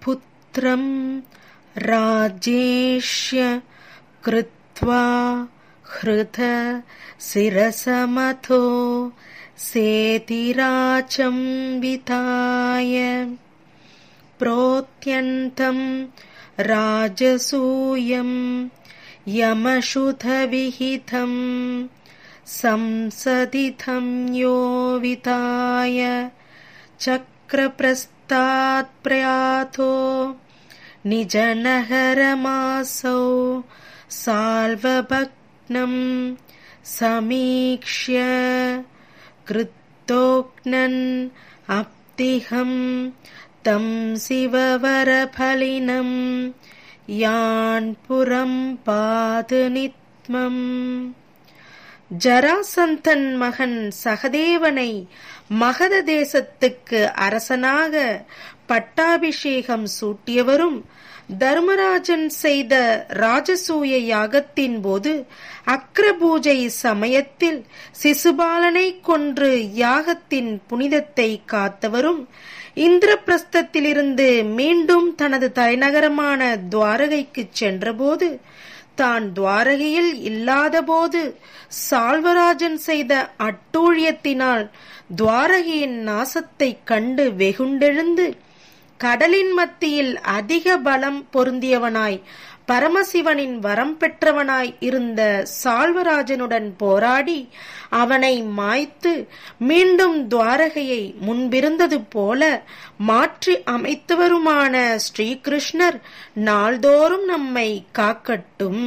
पुत्रं राज्येष्य कृत्वा हृत शिरसमथो सेतिराचं विताय प्रोत्यन्तं राजसूयं यमशुधविहितं संसदितं यो विताय चक्रप्रस्तात् प्रयातो निजनगरमासौ साल्वभग्नं समीक्ष्य कृतोक्नन् अप्तिहं तं शिववरफलिनं यान् पुरं पादनित्मम् ஜராசந்தன் மகன் சகதேவனை மகத தேசத்துக்கு அரசனாக பட்டாபிஷேகம் சூட்டியவரும் தர்மராஜன் செய்த ராஜசூய யாகத்தின் போது அக்ர பூஜை சமயத்தில் சிசுபாலனை கொன்று யாகத்தின் புனிதத்தை காத்தவரும் இந்திரபிரஸ்தத்திலிருந்து மீண்டும் தனது தலைநகரமான துவாரகைக்கு சென்றபோது தான் துவாரகையில் இல்லாதபோது சால்வராஜன் செய்த அட்டூழியத்தினால் துவாரகையின் நாசத்தைக் கண்டு வெகுண்டெழுந்து கடலின் மத்தியில் அதிக பலம் பொருந்தியவனாய் பரமசிவனின் வரம் பெற்றவனாய் இருந்த சால்வராஜனுடன் போராடி அவனை மாய்த்து மீண்டும் துவாரகையை முன்பிருந்தது போல மாற்றி அமைத்தவருமான ஸ்ரீகிருஷ்ணர் நாள்தோறும் நம்மை காக்கட்டும்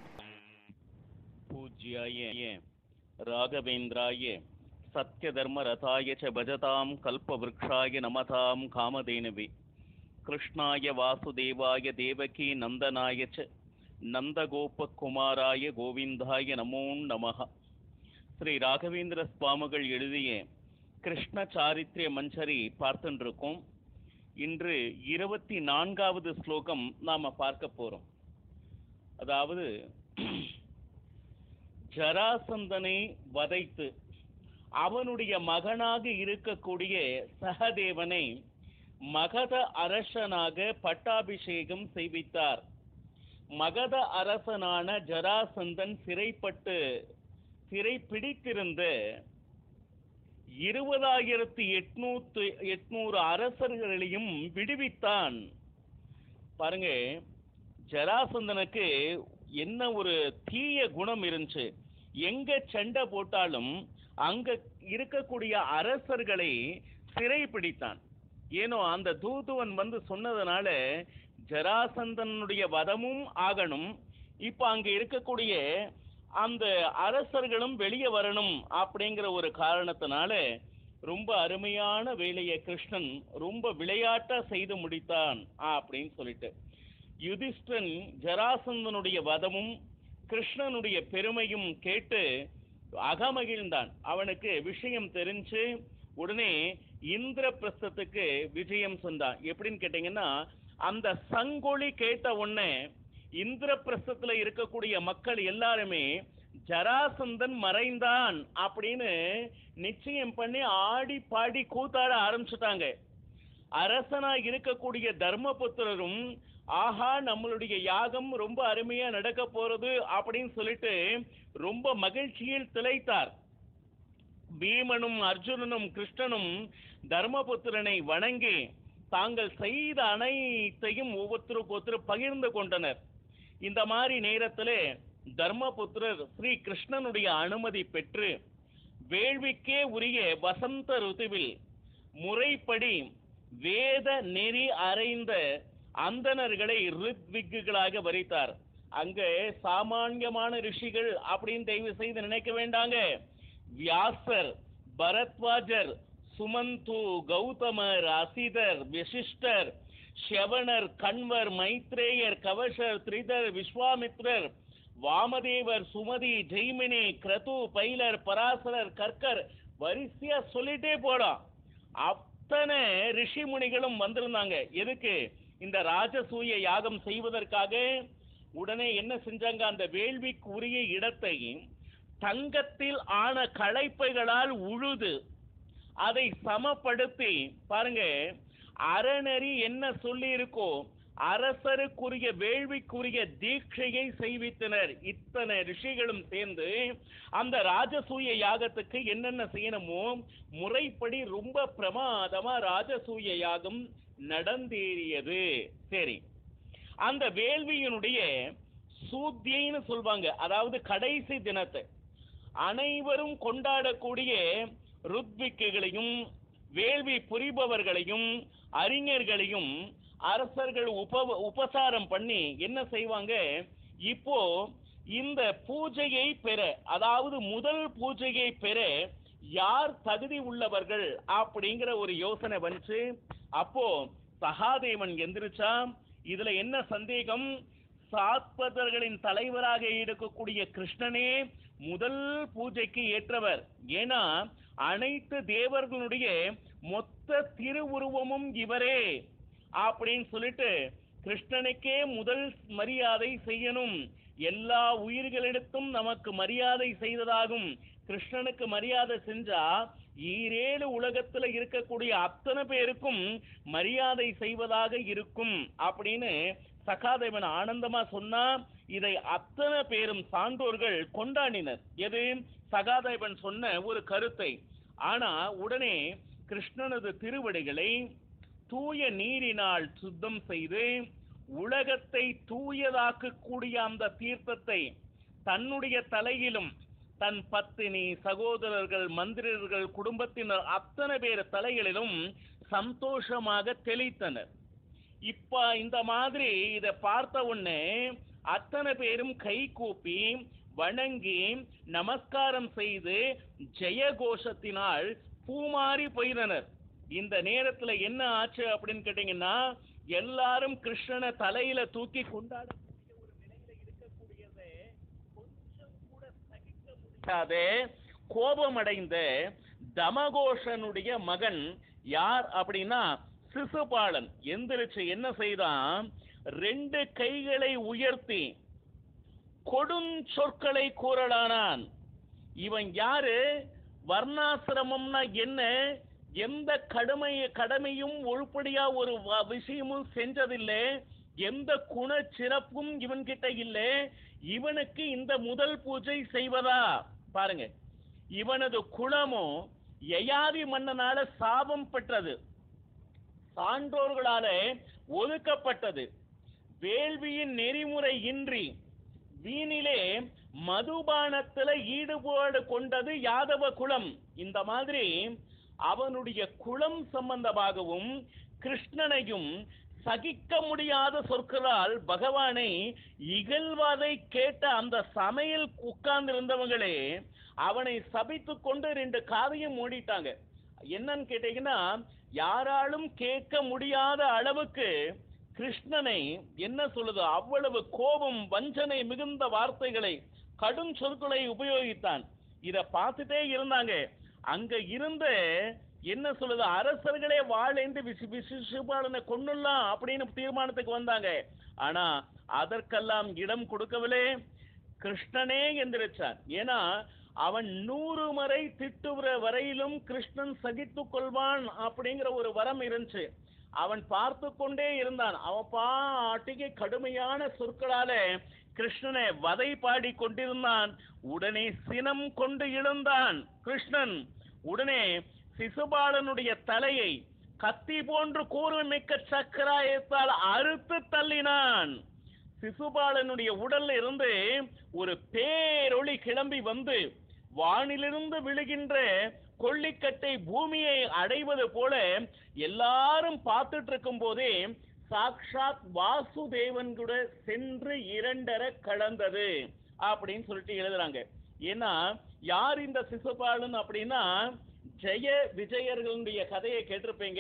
பூஜ்யாய ராகவேந்திராய சத்யதர்மரதாய ச பஜதாம் கல்பவ்ருக்ஷாய நமதாம் காமதேனவே கிருஷ்ணாய வாசுதேவாய தேவகி நந்தனாய ச நந்தகோபகுமாராய கோவிந்தாய நமோ நமः ஸ்ரீ ராகவேந்திர சுவாமிகள் எழுதிய கிருஷ்ண சாரித்ரிய மஞ்சரி பார்த்துருக்கோம் இன்று இருபத்தி நான்காவது ஸ்லோகம் நாம பார்க்க போறோம் அதாவது ஜராசந்தனை வதைத்து அவனுடைய மகனாக இருக்கக்கூடிய சகதேவனை மகத அரசனாக பட்டாபிஷேகம் செய்வித்தார் மகத அரசனான ஜராசந்தன் சிறைப்பட்டு சிறை பிடித்திருந்த இருபதாயிரத்தி எட்நூத்து எட்நூறு அரசர்களையும் விடுவித்தான் பாருங்க ஜராசந்தனுக்கு என்ன ஒரு தீய குணம் இருந்துச்சு எங்க சண்டை போட்டாலும் அங்க இருக்கக்கூடிய அரசர்களை சிறை பிடித்தான் ஏனோ அந்த தூதுவன் வந்து சொன்னதுனால ஜராசந்தனுடைய வதமும் ஆகணும் இப்ப அங்க இருக்கக்கூடிய அந்த அரசர்களும் வெளியே வரணும் அப்படிங்கிற ஒரு காரணத்தினால ரொம்ப அருமையான வேலையை கிருஷ்ணன் ரொம்ப விளையாட்டா செய்து முடித்தான் அப்படின்னு சொல்லிட்டு யுதிஷ்டன் ஜராசந்தனுடைய வதமும் கிருஷ்ணனுடைய பெருமையும் கேட்டு அகமகிழ்ந்தான் அவனுக்கு விஷயம் தெரிஞ்சு உடனே இந்திரபிரஸ்தத்துக்கு விஜயம் சொன்னான் எப்படின்னு கேட்டீங்கன்னா அந்த சங்கொலி கேட்ட உடனே இந்திரபிரஸ்தத்துல இருக்கக்கூடிய மக்கள் எல்லாருமே ஜராசந்தன் மறைந்தான் அப்படின்னு நிச்சயம் பண்ணி ஆடி பாடி கூத்தாட ஆரம்பிச்சுட்டாங்க அரசனா இருக்கக்கூடிய தர்மபுத்திரரும் ஆஹா நம்மளுடைய யாகம் ரொம்ப அருமையா நடக்க போறது அப்படின்னு சொல்லிட்டு ரொம்ப மகிழ்ச்சியில் திளைத்தார் பீமனும் அர்ஜுனனும் கிருஷ்ணனும் தர்மபுத்திரனை வணங்கி தாங்கள் செய்த அனைத்தையும் ஒவ்வொருத்தருக்கு ஒருத்தர் பகிர்ந்து கொண்டனர் இந்த மாதிரி நேரத்திலே தர்மபுத்திரர் ஸ்ரீ கிருஷ்ணனுடைய அனுமதி பெற்று வேள்விக்கே உரிய வசந்த ருதுவில் முறைப்படி வேத நெறி அறைந்த அந்தணர்களை ரித்விக்குகளாக வரித்தார் அங்க சாமானியமான ரிஷிகள் அப்படின்னு தயவு செய்து நினைக்க வேண்டாங்க வியாசர் பரத்வாஜர் சுமந்து கௌதமர் அசிதர் விசிஷ்டர் ஷவணர் கண்வர் மைத்ரேயர் கவஷர் திரிதர் விஸ்வாமித்ரர் வாமதேவர் சுமதி ஜெய்மினி கிரது பைலர் பராசரர் கர்க்கர் வரிசையா சொல்லிட்டே போறான் அத்தனை ரிஷி முனிகளும் வந்திருந்தாங்க எதுக்கு இந்த ராஜசூய யாகம் செய்வதற்காக உடனே என்ன செஞ்சாங்க அந்த வேள்விக்கு உரிய இடத்தை தங்கத்தில் ஆன களைப்பைகளால் உழுது அதை சமப்படுத்தி பாருங்க அறநெறி என்ன சொல்லி இருக்கோ அரசருக்குரிய வேள்விக்குரிய தீட்சையை செய்வித்தனர் இத்தனை ரிஷிகளும் சேர்ந்து அந்த ராஜசூய யாகத்துக்கு என்னென்ன செய்யணுமோ முறைப்படி ரொம்ப பிரமாதமா ராஜசூய யாகம் நடந்தேறியது சரி அந்த வேள்வியினுடைய சூத்தியைன்னு சொல்வாங்க அதாவது கடைசி தினத்தை அனைவரும் கொண்டாடக்கூடிய ருத்விக்குகளையும் வேள்வி புரிபவர்களையும் அறிஞர்களையும் அரசர்கள் உப உபசாரம் பண்ணி என்ன செய்வாங்க இப்போ இந்த பூஜையை பெற அதாவது முதல் பூஜையை பெற யார் தகுதி உள்ளவர்கள் அப்படிங்கிற ஒரு யோசனை வந்துச்சு அப்போ சகாதேவன் எந்திரிச்சா இதுல என்ன சந்தேகம் சாத்வதர்களின் தலைவராக இருக்கக்கூடிய கிருஷ்ணனே முதல் பூஜைக்கு ஏற்றவர் ஏன்னா அனைத்து தேவர்களுடைய மொத்த திருவுருவமும் இவரே அப்படின்னு சொல்லிட்டு கிருஷ்ணனுக்கே முதல் மரியாதை செய்யணும் எல்லா உயிர்களிடத்தும் நமக்கு மரியாதை செய்ததாகும் கிருஷ்ணனுக்கு மரியாதை செஞ்சா ஈரேழு உலகத்துல இருக்கக்கூடிய அத்தனை பேருக்கும் மரியாதை செய்வதாக இருக்கும் அப்படின்னு சகாதேவன் ஆனந்தமா சொன்னா இதை அத்தனை பேரும் சான்றோர்கள் கொண்டாடினர் எது சகாதேவன் சொன்ன ஒரு கருத்தை ஆனா உடனே கிருஷ்ணனது திருவடிகளை தூய நீரினால் சுத்தம் செய்து உலகத்தை தூயதாக்கக்கூடிய அந்த தீர்த்தத்தை தன்னுடைய தலையிலும் தன் பத்தினி சகோதரர்கள் மந்திரர்கள் குடும்பத்தினர் அத்தனை பேர் தலைகளிலும் சந்தோஷமாக தெளித்தனர் இப்ப இந்த மாதிரி இத பார்த்த உடனே அத்தனை பேரும் கை கூப்பி வணங்கி நமஸ்காரம் செய்து ஜெய கோஷத்தினால் பூமாறி போயினர் இந்த நேரத்துல என்ன ஆச்சு அப்படின்னு கேட்டீங்கன்னா எல்லாரும் கிருஷ்ணனை தலையில தூக்கி கொண்டாடக்கூடிய ஒரு நிலையில இருக்கக்கூடியது கொஞ்சம் கூட சகிக்க முடியாத கோபமடைந்த தமகோஷனுடைய மகன் யார் அப்படின்னா சிசுபாலன் எந்திரிச்சு என்ன செய்தான் ரெண்டு கைகளை உயர்த்தி கொடுஞ்சொற்களை கூறலானான் இவன் யாரு வர்ணாசிரமம்னா என்ன எந்த கடுமை கடமையும் உருப்படியா ஒரு வ- விஷயமும் செஞ்சதில்லை எந்த குண சிறப்பும் இவன்கிட்ட இல்லை இவனுக்கு இந்த முதல் பூஜை செய்வதா பாருங்க இவனது குணமோ யயாதி மன்னனால சாபம் பெற்றது சான்றோர்களால ஒதுக்கப்பட்டது வேள்வியின் நெறிமுறை இன்றி வீணிலே மதுபானத்துல ஈடுபாடு கொண்டது யாதவ குலம் இந்த மாதிரி அவனுடைய குலம் சம்பந்தமாகவும் கிருஷ்ணனையும் சகிக்க முடியாத சொற்களால் பகவானை இகழ்வதை கேட்ட அந்த சமையல் உட்கார்ந்து இருந்தவங்களே அவனை சபித்து கொண்டு ரெண்டு காதையும் மூடிட்டாங்க என்னன்னு கேட்டீங்கன்னா யாராலும் கேட்க முடியாத அளவுக்கு கிருஷ்ணனை என்ன சொல்லுது அவ்வளவு கோபம் வஞ்சனை மிகுந்த வார்த்தைகளை கடும் சொற்களை உபயோகித்தான் இத பார்த்துட்டே இருந்தாங்க அங்க இருந்த என்ன சொல்லுது அரசர்களே வாழேந்து விசு விசுபாலனை கொன்னுலாம் அப்படின்னு தீர்மானத்துக்கு வந்தாங்க ஆனா அதற்கெல்லாம் இடம் கொடுக்கவில்லை கிருஷ்ணனே எந்திரிச்சான் ஏன்னா அவன் நூறு முறை திட்டுகிற வரையிலும் கிருஷ்ணன் சகித்துக் கொள்வான் அப்படிங்கிற ஒரு வரம் இருந்துச்சு அவன் பார்த்து கொண்டே இருந்தான் அவன் பாட்டிக்கு கடுமையான சொற்களால கிருஷ்ணனை வதை பாடி கொண்டிருந்தான் உடனே சினம் கொண்டு எழுந்தான் கிருஷ்ணன் உடனே சிசுபாலனுடைய தலையை கத்தி போன்று கூர்மிக்க சக்கராயத்தால் அறுத்து தள்ளினான் சிசுபாலனுடைய உடல்ல இருந்து ஒரு பேரொளி கிளம்பி வந்து வானிலிருந்து விழுகின்ற கொள்ளிக்கட்டை பூமியை அடைவது போல எல்லாரும் பார்த்துட்டு இருக்கும் போதே சாக்ஷாத் வாசுதேவன் கூட சென்று இரண்டர கலந்தது அப்படின்னு சொல்லிட்டு எழுதுறாங்க ஏன்னா யார் இந்த சிசுபாலன் அப்படின்னா ஜெய விஜயர்களுடைய கதையை கேட்டிருப்பீங்க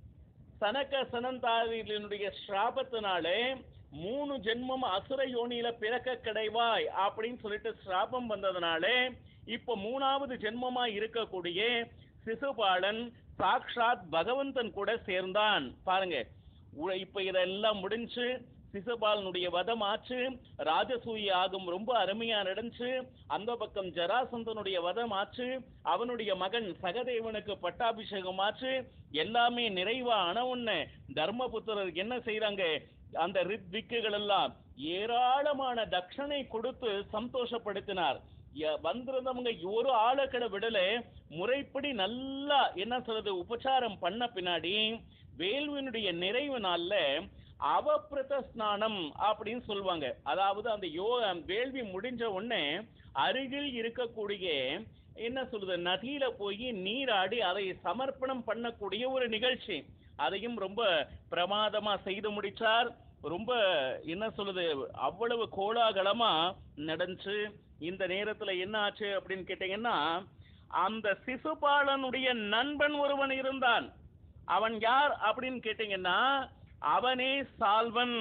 சனக சனந்தாரிகளுடைய ஸ்ராபத்தினாலே மூணு ஜென்மம் அசுர யோனியில பிறக்க கிடைவாய் அப்படின்னு சொல்லிட்டு ஸ்ராபம் வந்ததுனாலே இப்ப மூணாவது ஜென்மமா இருக்கக்கூடிய சிசுபாலன் சாக்ஷாத் பகவந்தன் கூட சேர்ந்தான் பாருங்க உ- இப்ப இதெல்லாம் முடிஞ்சு சிசுபாலனுடைய வதம் ஆச்சு ராஜசூய ஆகும் ரொம்ப அருமையா நடந்துச்சு அந்த பக்கம் ஜராசந்தனுடைய வதம் ஆச்சு அவனுடைய மகன் சகதேவனுக்கு பட்டாபிஷேகம் ஆச்சு எல்லாமே நிறைவா ஆன உடனே தர்மபுத்திரர் என்ன செய்றாங்க அந்த ரித்விக்குகள் எல்லாம் ஏராளமான தட்சணை கொடுத்து சந்தோஷப்படுத்தினார் ய- வந்திருந்தவங்க ஒரு ஆளை கூட விடல முறைப்படி நல்லா என்ன சொல்றது உபச்சாரம் பண்ண பின்னாடி வேள்வியினுடைய நிறைவு நாள்ல அவப்பிரத ஸ்நானம் அப்படின்னு சொல்லுவாங்க அதாவது அந்த யோ வேள்வி முடிஞ்ச உடனே அருகில் இருக்கக்கூடிய என்ன சொல்றது நதியில போய் நீராடி அதை சமர்ப்பணம் பண்ணக்கூடிய ஒரு நிகழ்ச்சி அதையும் ரொம்ப பிரமாதமா செய்து முடிச்சார் ரொம்ப என்ன சொல்லுது அவ்வளவு கோலாகலமா நடந்துச்சு இந்த நேரத்துல என்ன ஆச்சு அப்படின்னு கேட்டீங்கன்னா அந்த சிசுபாலனுடைய நண்பன் ஒருவன் இருந்தான் அவன் யார் அப்படின்னு கேட்டீங்கன்னா அவனே சால்வன்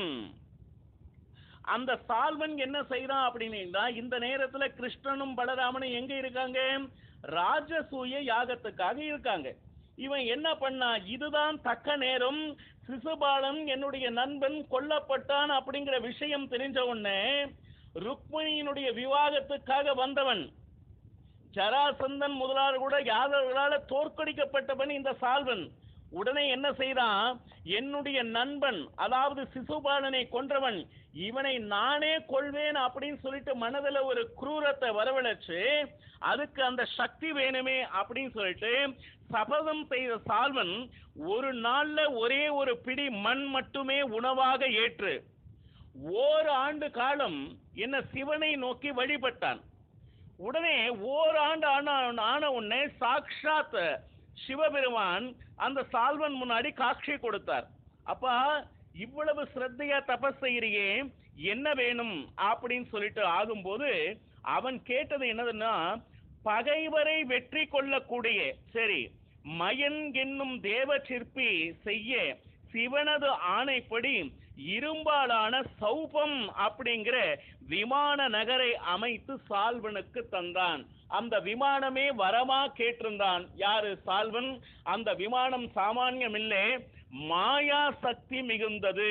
அந்த சால்வன் என்ன செய்றான் அப்படின்னா இந்த நேரத்துல கிருஷ்ணனும் பலராமனும் எங்க இருக்காங்க ராஜசூய யாகத்துக்காக இருக்காங்க இவன் என்ன பண்ணா இதுதான் தக்க நேரம் சிசுபாலன் என்னுடைய நண்பன் கொல்லப்பட்டான் அப்படிங்கிற விஷயம் தெரிஞ்ச உடனே ருக்மிணியினுடைய விவாகத்துக்காக வந்தவன் ஜராசந்தன் முதலாளர் கூட யாதவர்களால தோற்கடிக்கப்பட்டவன் இந்த சால்வன் உடனே என்ன செய்தான் என்னுடைய நண்பன் அதாவது சிசுபாலனை கொன்றவன் இவனை நானே கொள்வேன் அப்படின்னு சொல்லிட்டு மனதுல ஒரு குரூரத்தை வரவழைச்சு அதுக்கு அந்த சக்தி வேணுமே அப்படின்னு சொல்லிட்டு சபதம் செய்த சால்வன் ஒரு நாள்ல ஒரே ஒரு பிடி மண் மட்டுமே உணவாக ஏற்று ஓர் ஆண்டு காலம் என்ன சிவனை நோக்கி வழிபட்டான் உடனே ஓராண்டு ஆன ஆன உடனே சாக்ஷாத் சிவபெருமான் அந்த சால்வன் முன்னாடி காட்சி கொடுத்தார் அப்பா இவ்வளவு ஸ்ரத்தையா தபஸ் செய்யறியே என்ன வேணும் அப்படின்னு சொல்லிட்டு ஆகும்போது அவன் கேட்டது என்னதுன்னா பகைவரை வெற்றி கொள்ளக்கூடிய சரி மயன் என்னும் தேவ சிற்பி செய்ய சிவனது ஆணைப்படி இரும்பாலான சௌபம் அப்படிங்கிற விமான நகரை அமைத்து சால்வனுக்கு தந்தான் அந்த விமானமே வரமா கேட்டிருந்தான் யாரு சால்வன் அந்த விமானம் சாமானியம் இல்லை மாயா சக்தி மிகுந்தது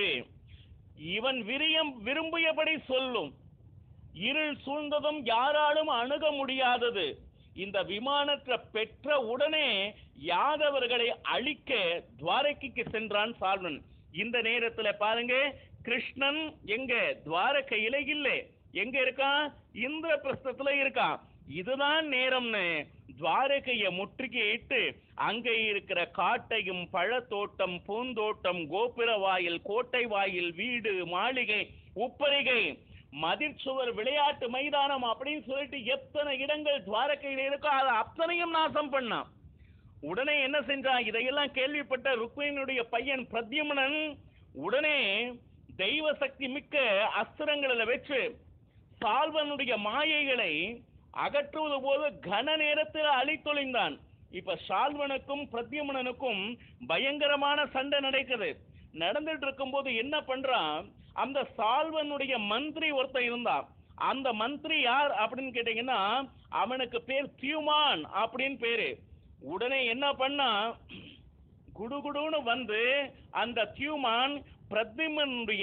இவன் விரியம் விரும்பியபடி சொல்லும் இருள் சூழ்ந்ததும் யாராலும் அணுக முடியாதது இந்த விமானத்தை பெற்ற உடனே யாதவர்களை அழிக்க துவாரகைக்கு சென்றான் சால்வன் இந்த நேரத்துல பாருங்க கிருஷ்ணன் எங்க துவாரகையில இல்லை எங்க இருக்கான் இந்திரபிரஸ்தத்துல இருக்கான் இதுதான் நேரம்னு துவாரகைய முற்றுகையிட்டு அங்கே இருக்கிற காட்டையும் பழத்தோட்டம் பூந்தோட்டம் கோபுர வாயில் கோட்டை வாயில் வீடு மாளிகை உப்பரிகை மதிர்ச்சுவர் விளையாட்டு மைதானம் அப்படின்னு சொல்லிட்டு எத்தனை இடங்கள் துவாரகையில் இருக்கோ அதை அத்தனையும் நாசம் பண்ணான் உடனே என்ன செஞ்சான் இதையெல்லாம் கேள்விப்பட்ட ருக்மிணியுடைய பையன் பிரத்யும்னன் உடனே தெய்வ சக்தி மிக்க அஸ்திரங்களில் வச்சு சால்வனுடைய மாயைகளை அகற்றுவது போது கன நேரத்தில் அழித்தொழிந்தான் இப்ப சால்வனுக்கும் பிரத்யும்னனுக்கும் பயங்கரமான சண்டை நடக்குது நடந்துட்டு இருக்கும்போது என்ன பண்றான் அந்த சால்வனுடைய மந்திரி ஒருத்தன் இருந்தான் அந்த மந்திரி யார் அப்படின்னு கேட்டீங்கன்னா அவனுக்கு பேர் தியுமான் அப்படின்னு பேரு உடனே என்ன பண்ணா குடுகுடுன்னு வந்து அந்த தியுமான் பிரத்யுமனுடைய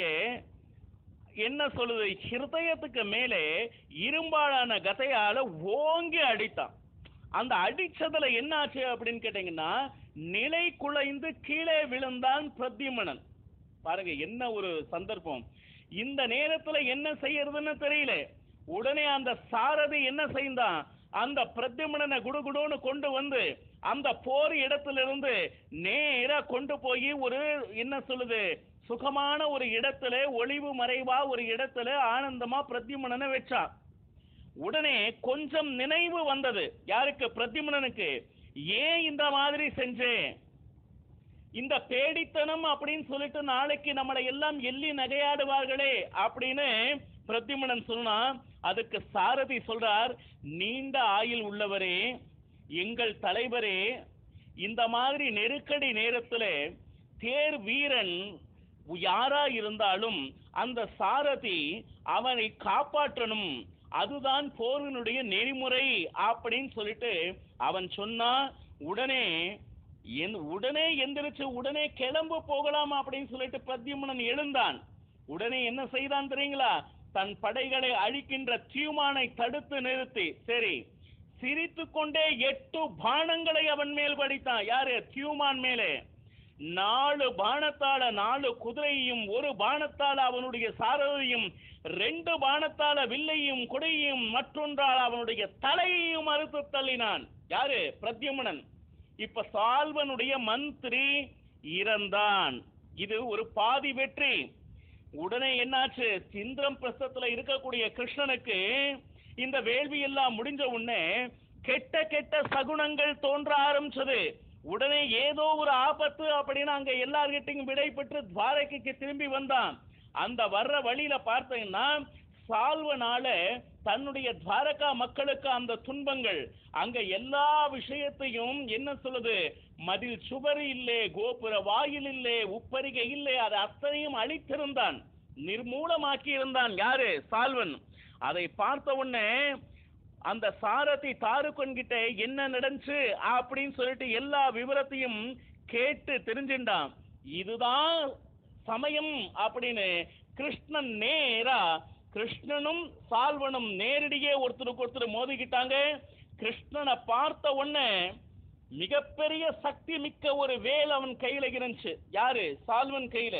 என்ன சொல்லுது ஹிருதயத்துக்கு மேலே இரும்பாலான கதையால ஓங்கி அடித்தான் அந்த அடிச்சதுல என்ன ஆச்சு அப்படின்னு கேட்டீங்கன்னா நிலை குலைந்து கீழே விழுந்தான் பிரத்யுமனன் பாருங்க என்ன ஒரு சந்தர்ப்பம் இந்த நேரத்துல என்ன செய்யறதுன்னு தெரியல உடனே அந்த சாரதி என்ன செய்தான் அந்த பிரத்யுமனனை குடுகுடுன்னு கொண்டு வந்து அந்த போர் இடத்திலிருந்து நேரா கொண்டு போய் ஒரு என்ன சொல்லுது சுகமான ஒரு இடத்துல ஒளிவு மறைவா ஒரு இடத்துல ஆனந்தமா பிரத்யுமனனை வச்சான் உடனே கொஞ்சம் நினைவு வந்தது யாருக்கு பிரத்யுமனனுக்கு ஏன் இந்த மாதிரி செஞ்சேன் இந்த பேடித்தனம் அப்படின்னு சொல்லிட்டு நாளைக்கு நம்மளை எல்லாம் எள்ளி நகையாடுவார்களே அப்படின்னு பிரத்யுமனன் சொன்னா அதுக்கு சாரதி சொல்றார் நீண்ட ஆயுள் உள்ளவரே எங்கள் தலைவரே இந்த மாதிரி நெருக்கடி நேரத்துல தேர் வீரன் யாரா இருந்தாலும் அந்த சாரதி அவனை காப்பாற்றணும் அதுதான் போரினுடைய நெறிமுறை அப்படின்னு சொல்லிட்டு அவன் சொன்னா உடனே என் உடனே எந்திரிச்சு உடனே கிளம்பு போகலாம் அப்படின்னு சொல்லிட்டு பிரத்யும்னன் எழுந்தான் உடனே என்ன செய்தான் தெரியுங்களா தன் படைகளை அழிக்கின்ற தியுமானை தடுத்து நிறுத்தி சரி சிரித்து கொண்டே எட்டு பானங்களை அவன் மேல் படித்தான் யாரு தியுமான் மேலே நாலு பானத்தால நாலு குதிரையையும் ஒரு பானத்தால அவனுடைய சாரதையும் ரெண்டு பானத்தால வில்லையும் குடையையும் மற்றொன்றால் அவனுடைய தலையையும் அறுத்து தள்ளினான் யாரு பிரத்யுமனன் இப்ப சால்வனுடைய மந்திரி இறந்தான் இது ஒரு பாதி வெற்றி உடனே என்னாச்சு சிந்திரம் பிரசத்துல இருக்கக்கூடிய கிருஷ்ணனுக்கு இந்த வேள்வி எல்லாம் முடிஞ்ச உடனே கெட்ட கெட்ட சகுனங்கள் தோன்ற ஆரம்பிச்சது உடனே ஏதோ ஒரு ஆபத்து அப்படின்னு அங்க எல்லார்கிட்டையும் விடை பெற்று துவாரகைக்கு திரும்பி வந்தான் அந்த வர்ற வழியில பார்த்தீங்கன்னா சால்வனால தன்னுடைய துவாரகா மக்களுக்கு அந்த துன்பங்கள் அங்க எல்லா விஷயத்தையும் என்ன சொல்லுது மதில் சுவர் இல்லே கோபுர வாயில் இல்லே உப்பரிகை இல்லே அது அத்தனையும் அழித்திருந்தான் நிர்மூலமாக்கி இருந்தான் யாரு சால்வன் அதை பார்த்த உடனே அந்த சாரதி தாருக்கன் கிட்ட என்ன நடந்துச்சு அப்படின்னு சொல்லிட்டு எல்லா விவரத்தையும் கேட்டு தெரிஞ்சுட்டான் இதுதான் சமயம் அப்படின்னு கிருஷ்ணன் நேரா கிருஷ்ணனும் சால்வனும் நேரடியே ஒருத்தருக்கு ஒருத்தர் மோதிக்கிட்டாங்க கிருஷ்ணனை பார்த்த உடனே மிகப்பெரிய சக்தி மிக்க ஒரு வேல் அவன் கையில இருந்துச்சு யாரு சால்வன் கையில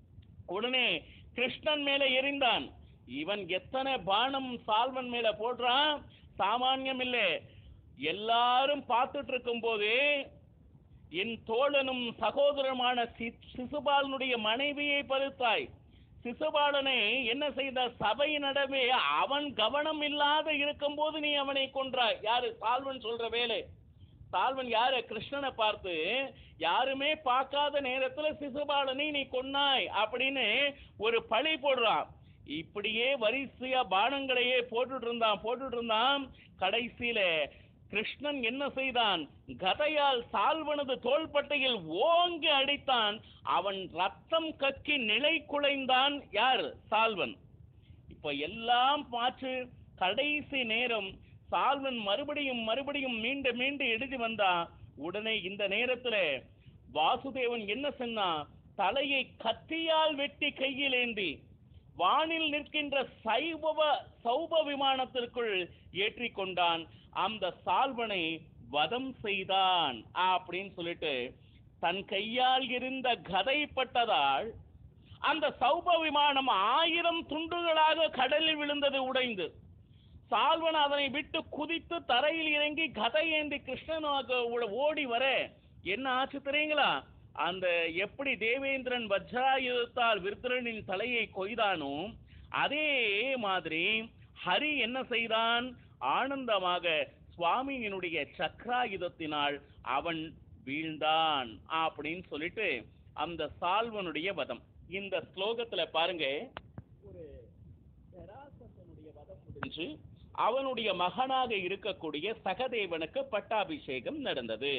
உடனே கிருஷ்ணன் மேல எறிந்தான் இவன் எத்தனை பானம் சால்வன் மேல போடுறான் சாமானியம் இல்லை எல்லாரும் பார்த்துட்டு இருக்கும் போது என் தோழனும் சகோதரமான சி- சிசுபாலனுடைய மனைவியை பறித்தாய் சிசுபாலனை என்ன செய்த சபை நடவே அவன் கவனம் இல்லாத இருக்கும்போது நீ அவனை கொன்றாய் யாரு சால்வன் சொல்ற வேலை சால்வன் யாரு கிருஷ்ணனை பார்த்து யாருமே பார்க்காத நேரத்துல சிசுபாலனை நீ கொன்னாய் அப்படின்னு ஒரு பழி போடுறான் இப்படியே வரிசையா பானங்களையே போட்டுட்டு இருந்தான் போட்டுட்டு இருந்தான் கடைசியில கிருஷ்ணன் என்ன செய்தான் கதையால் சால்வனது தோள்பட்டையில் ஓங்கி அடித்தான் அவன் ரத்தம் கக்கி நிலை குலைந்தான் யார் சால்வன் இப்ப எல்லாம் பார்த்து கடைசி நேரம் சால்வன் மறுபடியும் மறுபடியும் மீண்டு மீண்டு எழுதி வந்தான் உடனே இந்த நேரத்துல வாசுதேவன் என்ன சொன்னான் தலையை கத்தியால் வெட்டி கையில் ஏந்தி வானில் நிற்கின்ற சைபவ சௌப விமானத்திற்குள் ஏற்றிக் கொண்டான் அந்த சால்வனை வதம் செய்தான் அப்படின்னு சொல்லிட்டு தன் கையால் இருந்த கதை பட்டதால் அந்த சௌப விமானம் ஆயிரம் துண்டுகளாக கடலில் விழுந்தது உடைந்து சால்வன் அதனை விட்டு குதித்து தரையில் இறங்கி கதை ஏந்தி கிருஷ்ணனாக ஓ- ஓடி வர என்ன ஆச்சு தெரியுங்களா அந்த எப்படி தேவேந்திரன் வஜ்ராயுதத்தால் விருத்ரனின் தலையை கொய்தானோ அதே மாதிரி ஹரி என்ன செய்தான் ஆனந்தமாக சுவாமியினுடைய சக்ராயுதத்தினால் அவன் வீழ்ந்தான் அப்படின்னு சொல்லிட்டு அந்த சால்வனுடைய வதம் இந்த ஸ்லோகத்துல பாருங்க ஒரு ஜராசந்தனுடைய வதம் முடிஞ்சு அவனுடைய மகனாக இருக்கக்கூடிய சகதேவனுக்கு பட்டாபிஷேகம் நடந்தது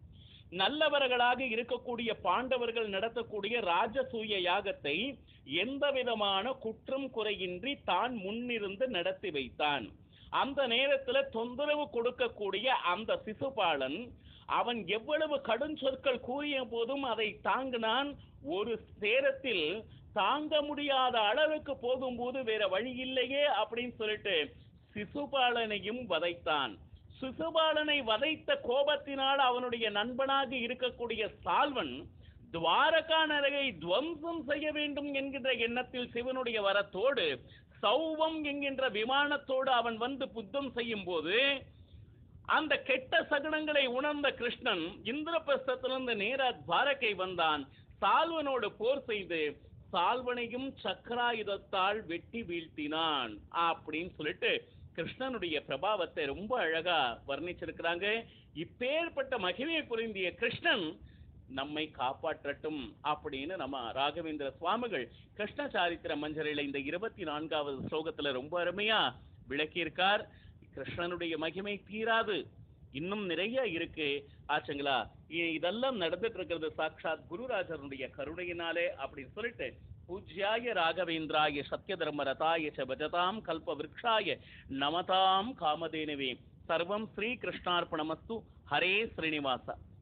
நல்லவர்களாக இருக்கக்கூடிய பாண்டவர்கள் நடத்தக்கூடிய ராஜசூய யாகத்தை எந்த விதமான குற்றம் குறையின்றி தான் முன்னிருந்து நடத்தி வைத்தான் அந்த நேரத்துல தொந்தரவு கொடுக்கக்கூடிய அந்த சிசுபாலன் அவன் எவ்வளவு கடும் சொற்கள் கூறிய போதும் அதை தாங்கினான் ஒரு நேரத்தில் தாங்க முடியாத அளவுக்கு போகும்போது வேற வழி இல்லையே அப்படின்னு சொல்லிட்டு சிசுபாலனையும் வதைத்தான் சிசுபாலனை வதைத்த கோபத்தினால் அவனுடைய நண்பனாக இருக்கக்கூடிய சால்வன் துவாரகா நரகை துவம்சம் செய்ய வேண்டும் என்கின்ற எண்ணத்தில் சிவனுடைய வரத்தோடு சௌவம் என்கின்ற விமானத்தோடு அவன் வந்து புத்தம் செய்யும் போது அந்த கெட்ட சகுனங்களை உணர்ந்த கிருஷ்ணன் இந்திரபிரஸ்தத்திலிருந்து நேரா துவாரகை வந்தான் சால்வனோடு போர் செய்து சால்வனையும் சக்கராயுதத்தால் வெட்டி வீழ்த்தினான் அப்படின்னு சொல்லிட்டு கிருஷ்ணனுடைய பிரபாவத்தை ரொம்ப அழகா வர்ணிச்சிருக்கிறாங்க இப்பேற்பட்ட மகிமை புரிந்திய கிருஷ்ணன் நம்மை காப்பாற்றட்டும் அப்படின்னு நம்ம ராகவேந்திர சுவாமிகள் கிருஷ்ண சாரித்திர மஞ்சரில இந்த இருபத்தி நான்காவது ஸ்லோகத்துல ரொம்ப அருமையா விளக்கியிருக்கார் கிருஷ்ணனுடைய மகிமை தீராது இன்னும் நிறைய இருக்கு ஆச்சுங்களா இ- இதெல்லாம் நடந்துட்டு இருக்கிறது சாட்சாத் குருராஜருடைய கருணையினாலே அப்படின்னு சொல்லிட்டு பூஜ்யாய ராகவேந்திராய சத்ய தர்ம ரதாய ச பஜதாம் கல்ப விருக்ஷாய நமதாம் காமதேனவே சர்வம் ஸ்ரீ கிருஷ்ணார்ப்பணமஸ்து ஹரே ஸ்ரீனிவாசா